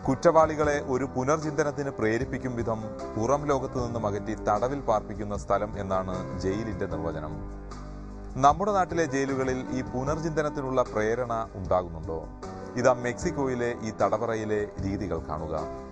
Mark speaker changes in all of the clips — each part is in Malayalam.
Speaker 1: കുറ്റവാളികളെ ഒരു പുനർചിന്തനത്തിന് പ്രേരിപ്പിക്കും വിധം പുറം ലോകത്തു നിന്നും അകറ്റി തടവിൽ പാർപ്പിക്കുന്ന സ്ഥലം എന്നാണ് ജയിലിന്റെ നിർവചനം നമ്മുടെ നാട്ടിലെ ജയിലുകളിൽ ഈ പുനർചിന്തനത്തിനുള്ള പ്രേരണ ഉണ്ടാകുന്നുണ്ടോ ഇതാ മെക്സിക്കോയിലെ ഈ തടവറയിലെ രീതികൾ കാണുക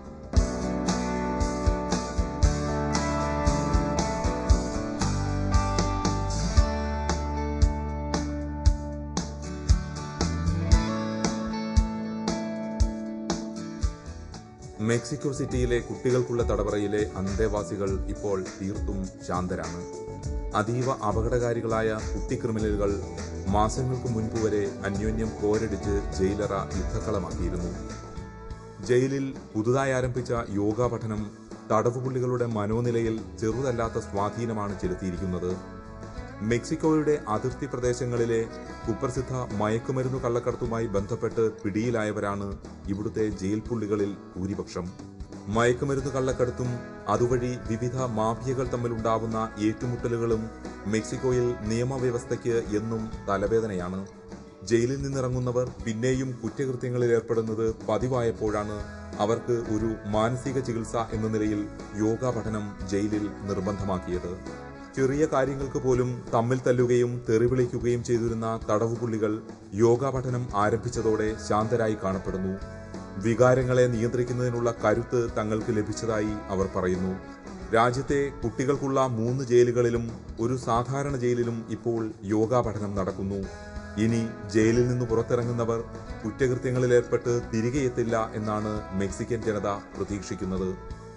Speaker 1: മെക്സിക്കോ സിറ്റിയിലെ കുട്ടികൾക്കുള്ള തടവറയിലെ അന്തേവാസികൾ ഇപ്പോൾ തീർത്തും ശാന്തരാണ് അതീവ അപകടകാരികളായ കുട്ടി ക്രിമിനലുകൾ മാസങ്ങൾക്ക് മുൻപ് വരെ അന്യോന്യം പോരടിച്ച് ജയിലറ യുദ്ധക്കളമാക്കിയിരുന്നു ജയിലിൽ പുതുതായി ആരംഭിച്ച യോഗ പഠനം തടവുപുള്ളികളുടെ മനോനിലയിൽ ചെറുതല്ലാത്ത സ്വാധീനമാണ് ചെലുത്തിയിരിക്കുന്നത് മെക്സിക്കോയുടെ അതിർത്തി പ്രദേശങ്ങളിലെ കുപ്രസിദ്ധ മയക്കുമരുന്നു കള്ളക്കടത്തുമായി ബന്ധപ്പെട്ട് പിടിയിലായവരാണ് ഇവിടുത്തെ ജയിൽ പുള്ളികളിൽ ഭൂരിപക്ഷം മയക്കുമരുന്ന് കള്ളക്കടത്തും അതുവഴി വിവിധ മാഫിയകൾ തമ്മിലുണ്ടാവുന്ന ഏറ്റുമുട്ടലുകളും മെക്സിക്കോയിൽ നിയമവ്യവസ്ഥയ്ക്ക് എന്നും തലവേദനയാണ് ജയിലിൽ നിന്നിറങ്ങുന്നവർ പിന്നെയും കുറ്റകൃത്യങ്ങളിൽ ഏർപ്പെടുന്നത് പതിവായപ്പോഴാണ് അവർക്ക് ഒരു മാനസിക ചികിത്സ എന്ന നിലയിൽ യോഗ പഠനം ജയിലിൽ നിർബന്ധമാക്കിയത് ചെറിയ കാര്യങ്ങൾക്ക് പോലും തമ്മിൽ തല്ലുകയും തെറിവിളിക്കുകയും ചെയ്തിരുന്ന തടവുപുള്ളികൾ യോഗ പഠനം ആരംഭിച്ചതോടെ ശാന്തരായി കാണപ്പെടുന്നു വികാരങ്ങളെ നിയന്ത്രിക്കുന്നതിനുള്ള കരുത്ത് തങ്ങൾക്ക് ലഭിച്ചതായി അവർ പറയുന്നു രാജ്യത്തെ കുട്ടികൾക്കുള്ള മൂന്ന് ജയിലുകളിലും ഒരു സാധാരണ ജയിലിലും ഇപ്പോൾ യോഗ പഠനം നടക്കുന്നു ഇനി ജയിലിൽ നിന്ന് പുറത്തിറങ്ങുന്നവർ കുറ്റകൃത്യങ്ങളിൽ ഏർപ്പെട്ട് തിരികെ എത്തില്ല എന്നാണ് മെക്സിക്കൻ ജനത പ്രതീക്ഷിക്കുന്നത്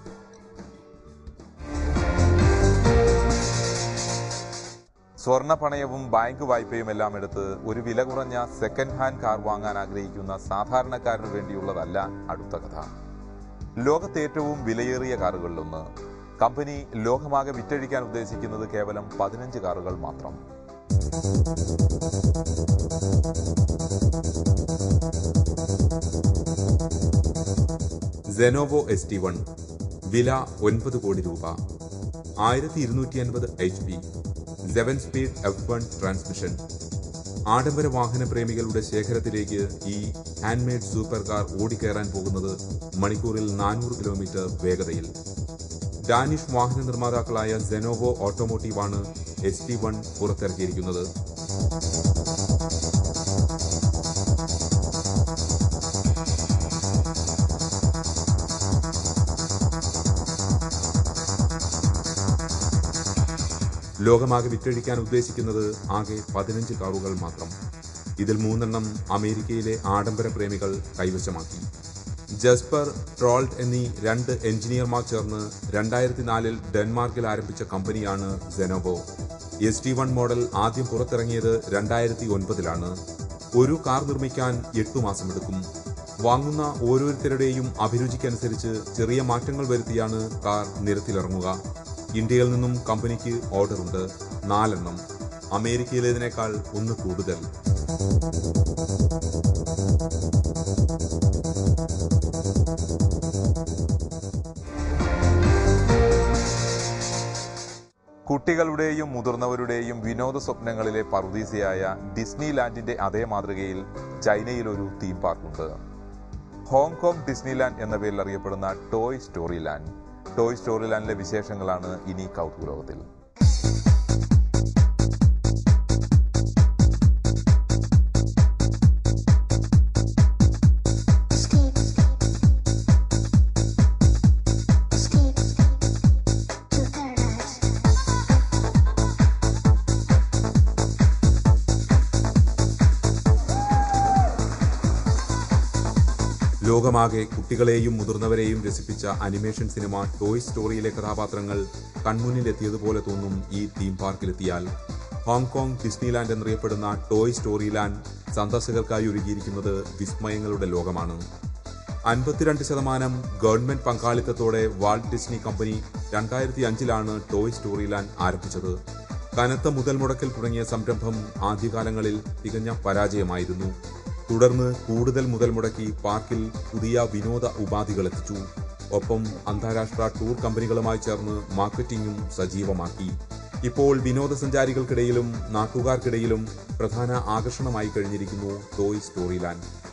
Speaker 1: സ്വർണ്ണ പണയവും ബാങ്ക് വായ്പയും എല്ലാം എടുത്ത് ഒരു വില കുറഞ്ഞ സെക്കൻഡ് ഹാൻഡ് കാർ വാങ്ങാൻ ആഗ്രഹിക്കുന്ന സാധാരണക്കാരന് വേണ്ടിയുള്ളതല്ല അടുത്ത കഥ ലോകത്തെ ഏറ്റവും വിലയേറിയ കാറുകളിലൊന്ന് കമ്പനി ലോകമാകെ വിറ്റഴിക്കാൻ ഉദ്ദേശിക്കുന്നത് കേവലം പതിനഞ്ച് കാറുകൾ മാത്രം സെനോവോ എസ് ടി വൺ വില ഒൻപത് കോടി രൂപ ആയിരത്തി ഇരുന്നൂറ്റി അൻപത് H P seven speed F one transmission ആഡംബര വാഹന പ്രേമികളുടെ ശേഖരത്തിലേക്ക് ഈ ഹാൻഡ്മെയ്ഡ് സൂപ്പർ കാർ ഓടിക്കയറാൻ പോകുന്നത് മണിക്കൂറിൽ നാനൂറ് കിലോമീറ്റർ വേഗതയിൽ ഡാനിഷ് വാഹന നിർമ്മാതാക്കളായ സെനോവോ ഓട്ടോമോട്ടീവാണ് എസ് ടി വൺ പുറത്തിറക്കിയിരിക്കുന്നത് ലോകമാകെ വിറ്റഴിക്കാൻ ഉദ്ദേശിക്കുന്നത് ആകെ പതിനഞ്ച് കാറുകൾ മാത്രം ഇതിൽ മൂന്നെണ്ണം അമേരിക്കയിലെ ആഡംബര പ്രേമികൾ കൈവശമാക്കി ജസ്പർ ട്രോൾട്ട് എന്നീ രണ്ട് എഞ്ചിനീയർമാർ ചേർന്ന് രണ്ടായിരത്തി നാലിൽ ഡെൻമാർക്കിൽ ആരംഭിച്ച കമ്പനിയാണ് Zenvo S T one model ആദ്യം പുറത്തിറങ്ങിയത് രണ്ടായിരത്തി ഒൻപതിലാണ് ഒരു കാർ നിർമ്മിക്കാൻ എട്ടു മാസമെടുക്കും വാങ്ങുന്ന ഓരോരുത്തരുടെയും അഭിരുചിക്കനുസരിച്ച് ചെറിയ മാറ്റങ്ങൾ വരുത്തിയാണ് കാർ നിരത്തിലിറങ്ങുക ഇന്ത്യയിൽ നിന്നും കമ്പനിക്ക് ഓർഡറുണ്ട് നാലെണ്ണം അമേരിക്കയിലേതിനേക്കാൾ ഒന്ന് കൂടുതൽ കുട്ടികളുടെയും മുതിർന്നവരുടെയും വിനോദ സ്വപ്നങ്ങളിലെ പറുദീസയായ ഡിസ്നി ലാൻഡിന്റെ അതേ മാതൃകയിൽ ചൈനയിൽ ഒരു തീം പാർക്കുണ്ട് ഹോങ്കോങ് ഡിസ്നിലാൻഡ് എന്ന പേരിൽ അറിയപ്പെടുന്ന toy story land toy story ലാൻഡിലെ വിശേഷങ്ങളാണ് ഇനി കൗതുകലോകത്തിൽ
Speaker 2: Escape. Escape to paradise.
Speaker 1: ലോകമാകെ കുട്ടികളെയും മുതിർന്നവരെയും രസിപ്പിച്ച അനിമേഷൻ സിനിമ ടോയ് സ്റ്റോറിയിലെ കഥാപാത്രങ്ങൾ കൺമുന്നിലെത്തിയതുപോലെ തോന്നും ഈ തീം പാർക്കിലെത്തിയാൽ ഹോങ്കോങ് ഡിസ്നിലാൻഡ് എന്നറിയപ്പെടുന്ന ടോയ് സ്റ്റോറി ലാൻഡ് സന്ദർശകർക്കായി ഒരുക്കിയിരിക്കുന്നത് വിസ്മയങ്ങളുടെ ലോകമാണ് അൻപത്തിരണ്ട് ശതമാനം ഗവൺമെന്റ് പങ്കാളിത്തത്തോടെ വാൾട്ട് ഡിസ്നി കമ്പനി രണ്ടായിരത്തി അഞ്ചിലാണ് ടോയ് സ്റ്റോറി ലാൻഡ് ആരംഭിച്ചത് കനത്ത മുതൽ മുടക്കിൽ തുടങ്ങിയ സംരംഭം ആദ്യകാലങ്ങളിൽ തികഞ്ഞ പരാജയമായിരുന്നു തുടർന്ന് കൂടുതൽ മുതൽ മുടക്കി പാർക്കിൽ പുതിയ വിനോദ ഉപാധികൾ എത്തിച്ചു ഒപ്പം അന്താരാഷ്ട്ര ടൂർ കമ്പനികളുമായി ചേർന്ന് മാർക്കറ്റിംഗും സജീവമാക്കി ഇപ്പോൾ വിനോദസഞ്ചാരികൾക്കിടയിലും നാട്ടുകാർക്കിടയിലും പ്രധാന ആകർഷണമായി കഴിഞ്ഞിരിക്കുന്നു ടോയ് സ്റ്റോറി ലാൻഡ്